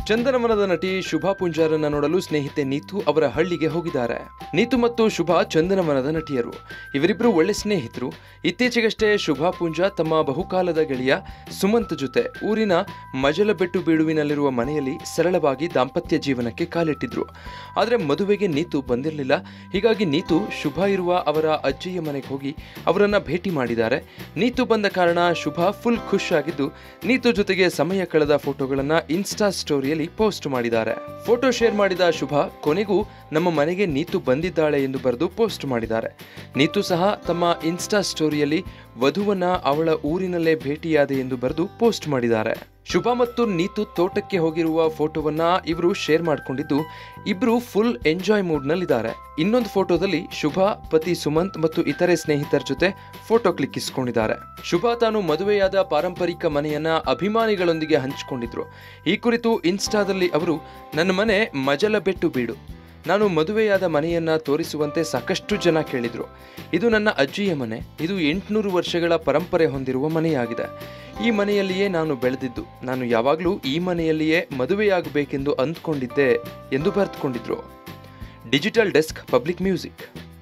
ಚಂದನವನದ ನಟಿ ಶುಭಾ ಪುಂಜಾರನ್ನ ನೋಡಲು ಸ್ನೇಹಿತೆ ನೀತು ಅವರ ಹಳ್ಳಿಗೆ ಹೋಗಿದ್ದಾರೆ ನೀತು ಮತ್ತು ಶುಭಾ ಚಂದನವನದ ನಟಿಯರು ಇವರಿಬ್ಬರು ಒಳ್ಳೆ ಸ್ನೇಹಿತರು ಇತ್ತೀಚೆಗಷ್ಟೇ ಶುಭಾ ಪುಂಜಾ ತಮ್ಮ ಬಹುಕಾಲದ ಗೆಳೆಯ ಸುಮಂತ್ ಜೊತೆ ಊರಿನ ಮಜಲಬೆಟ್ಟು ಬೀಡುವಿನಲ್ಲಿರುವ ಮನೆಯಲ್ಲಿ ಸರಳವಾಗಿ ದಾಂಪತ್ಯ ಜೀವನಕ್ಕೆ ಕಾಲಿಟ್ಟಿದ್ರು ಆದರೆ ಮದುವೆಗೆ ನೀತು ಬಂದಿರಲಿಲ್ಲ ಹೀಗಾಗಿ ನೀತು ಶುಭಾ ಇರುವ ಅವರ ಅಜ್ಜಿಯ ಮನೆಗೆ ಹೋಗಿ ಅವರನ್ನ ಭೇಟಿ ಮಾಡಿದ್ದಾರೆ ನೀತು ಬಂದ ಕಾರಣ ಶುಭಾ ಫುಲ್ ಖುಷ್ ಆಗಿದ್ದು ನೀತು ಜೊತೆಗೆ ಸಮಯ ಕಳೆದ ಫೋಟೋಗಳನ್ನ ಇನ್ಸ್ಟಾ ಸ್ಟೋರಿಯಲ್ಲಿ ಪೋಸ್ಟ್ ಮಾಡಿದ್ದಾರೆ ಫೋಟೋ ಶೇರ್ ಮಾಡಿದ ಶುಭಾ ಕೊನೆಗೂ ನಮ್ಮ ಮನೆಗೆ ನೀತು ಬಂದಿದ್ದಾಳೆ ಎಂದು ಬರೆದು ಪೋಸ್ಟ್ ಮಾಡಿದ್ದಾರೆ ನೀತು ಸಹ ತಮ್ಮ ಇನ್ಸ್ಟಾ ಸ್ಟೋರಿಯಲ್ಲಿ ವಧುವನ್ನ ಅವಳ ಊರಿನಲ್ಲೇ ಭೇಟಿಯಾದೆ ಎಂದು ಬರೆದು ಪೋಸ್ಟ್ ಮಾಡಿದ್ದಾರೆ ಶುಭಾ ಮತ್ತು ನೀತು ತೋಟಕ್ಕೆ ಹೋಗಿರುವ ಫೋಟೋವನ್ನ ಇವರು ಶೇರ್ ಮಾಡಿಕೊಂಡಿದ್ದು ಇಬ್ರು ಫುಲ್ ಎಂಜಾಯ್ ಮೂಡ್ನಲ್ಲಿದ್ದಾರೆ ಇನ್ನೊಂದು ಫೋಟೋದಲ್ಲಿ ಶುಭಾ ಪತಿ ಸುಮಂತ್ ಮತ್ತು ಇತರೆ ಸ್ನೇಹಿತರ ಜೊತೆ ಫೋಟೋ ಕ್ಲಿಕ್ಕಿಸಿಕೊಂಡಿದ್ದಾರೆ ಶುಭಾ ತಾನು ಮದುವೆಯಾದ ಪಾರಂಪರಿಕ ಮನೆಯನ್ನ ಅಭಿಮಾನಿಗಳೊಂದಿಗೆ ಹಂಚಿಕೊಂಡಿದ್ರು ಈ ಕುರಿತು ಇನ್ಸ್ಟಾದಲ್ಲಿ ಅವರು ನನ್ನ ಮನೆ ಮಜಲ ಬೆಟ್ಟು ಬೀಡು ನಾನು ಮದುವೆಯಾದ ಮನೆಯನ್ನ ತೋರಿಸುವಂತೆ ಸಾಕಷ್ಟು ಜನ ಕೇಳಿದ್ರು ಇದು ನನ್ನ ಅಜ್ಜಿಯ ಮನೆ ಇದು ಎಂಟುನೂರು ವರ್ಷಗಳ ಪರಂಪರೆ ಹೊಂದಿರುವ ಮನೆಯಾಗಿದೆ ಈ ಮನೆಯಲ್ಲಿಯೇ ನಾನು ಬೆಳೆದಿದ್ದು ನಾನು ಯಾವಾಗಲೂ ಈ ಮನೆಯಲ್ಲಿಯೇ ಮದುವೆಯಾಗಬೇಕೆಂದು ಅಂದ್ಕೊಂಡಿದ್ದೆ ಎಂದು ಬರೆದುಕೊಂಡಿದ್ರು ಡಿಜಿಟಲ್ ಡೆಸ್ಕ್ ಪಬ್ಲಿಕ್ ಮ್ಯೂಸಿಕ್